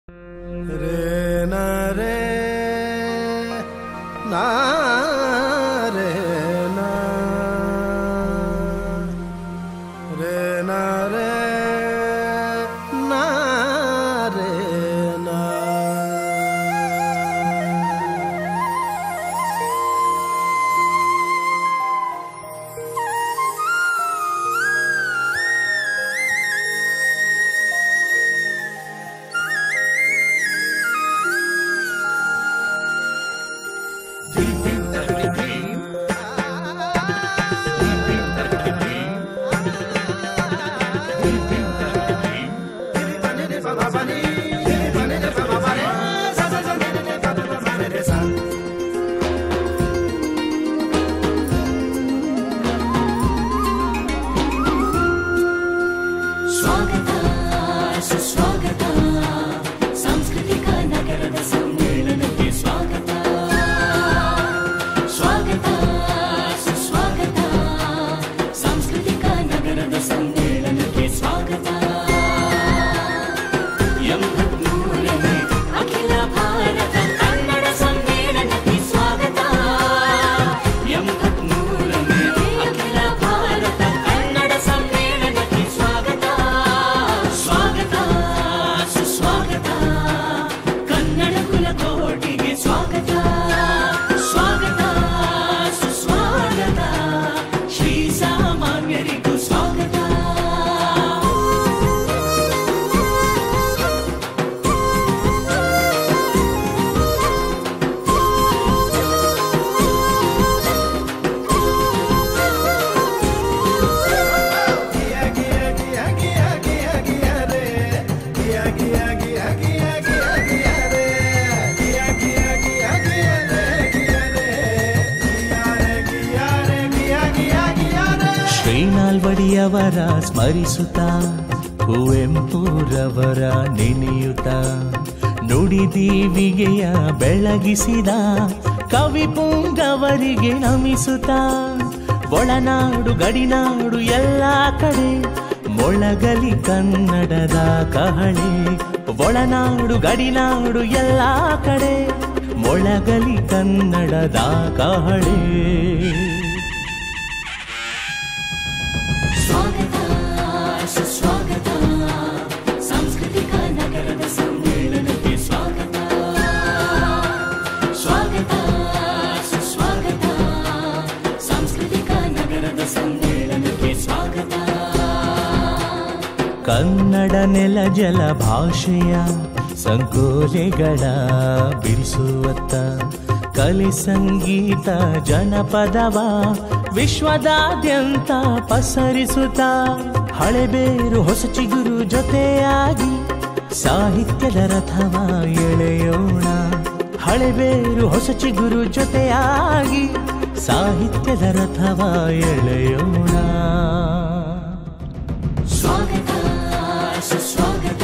ರೇ ನ ರೇ ನಾ ರೇ ನಾ ರೇ ನ ರೇ ನಾ ರೇ ನಾ ಸ್ವಾಗತ ಸುಸ್ವಾಗತ ಸಾಂಸ್ಕೃತಿಕ ನಗರದ ಸಮ್ಮೇಳನಕ್ಕೆ ಸ್ವಾಗತ ಸ್ವಾಗತ ಸುಸ್ವಾಗತ ಸಾಂಸ್ಕೃತಿಕ ನಗರದ ಸಮ್ಮೇಳನಕ್ಕೆ ಸ್ವಾಗತ ಎಂಬತ್ಮೂರನೇ ಅಖಿಲ ಭಾರತ ಕನ್ನಡ ಸಮ್ಮೇಳನಕ್ಕೆ ಸ್ವಾಗತ ಎಂಬತ್ಮೂರನೇ ಅಖಿಲ ಭಾರತ ಕನ್ನಡ ಸಮ್ಮೇಳನಕ್ಕೆ ಸ್ವಾಗತ ಸ್ವಾಗತ ಸುಸ್ವಾಗತ ಕನ್ನಡ ಕುಲಕೋಟಿಗೆ ಸ್ವಾಗತ ಸ್ವಾಗತ ಸುಸ್ವಾಗತ ಶ್ರೀ ಸಾಮಾನ್ಯರಿಗೂ ಸ್ವಾಗತ ಶ್ರೀನಾಲ್ವಡಿಯವರ ಸ್ಮರಿಸುತ್ತ ಕುವೆಂಪುರವರ ನೆನೆಯುತ್ತ ನುಡಿದೀವಿಗೆಯ ಬೆಳಗಿಸಿದ ಕವಿ ಪುಂಗವರಿಗೆ ನಮಿಸುತ್ತ ಒಳನಾಡು ಗಡಿನಾಡು ಎಲ್ಲ ಕಡೆ ಮೊಳಗಲಿ ಕನ್ನಡದ ಕಹಳೆ ಒಳನಾಡು ಗಡಿನಾಡು ಎಲ್ಲ ಕಡೆ ಮೊಳಗಲಿ ಕನ್ನಡದ ಕಹಳೆ ಸ್ವಾಗತ ಸುಸ್ವಾಗತ ಸಾಂಸ್ಕೃತಿಕ ನಗರದ ಸಮ್ಮೇಳನಕ್ಕೆ ಸ್ವಾಗತ ಸ್ವಾಗತ ಸುಸ್ವಾಗತ ಸಾಂಸ್ಕೃತಿಕ ನಗರದ ಸಮ್ಮೇಳನಕ್ಕೆ ಸ್ವಾಗತ ಕನ್ನಡ ನೆಲ ಜಲ ಭಾಷೆಯ ಸಂಕೋಲೆಗಳ ಬಿಡಿಸುವತ್ತ ಕಲೆ ಸಂಗೀತ ಜನಪದವ ವಿಶ್ವದಾದ್ಯಂತ ಪಸರಿಸುತ್ತ ಹಳೆಬೇರು ಹೊಸ ಚಿಗುರು ಜೊತೆಯಾಗಿ ಸಾಹಿತ್ಯದ ರಥವ ಎಳೆಯೋಣ ಹಳೆಬೇರು ಹೊಸ ಚಿಗುರು ಜೊತೆಯಾಗಿ ಸಾಹಿತ್ಯದ ರಥವ ಎಳೆಯೋಣ ಸ್ವಾಗತ ಸುಸ್ವಾಗತ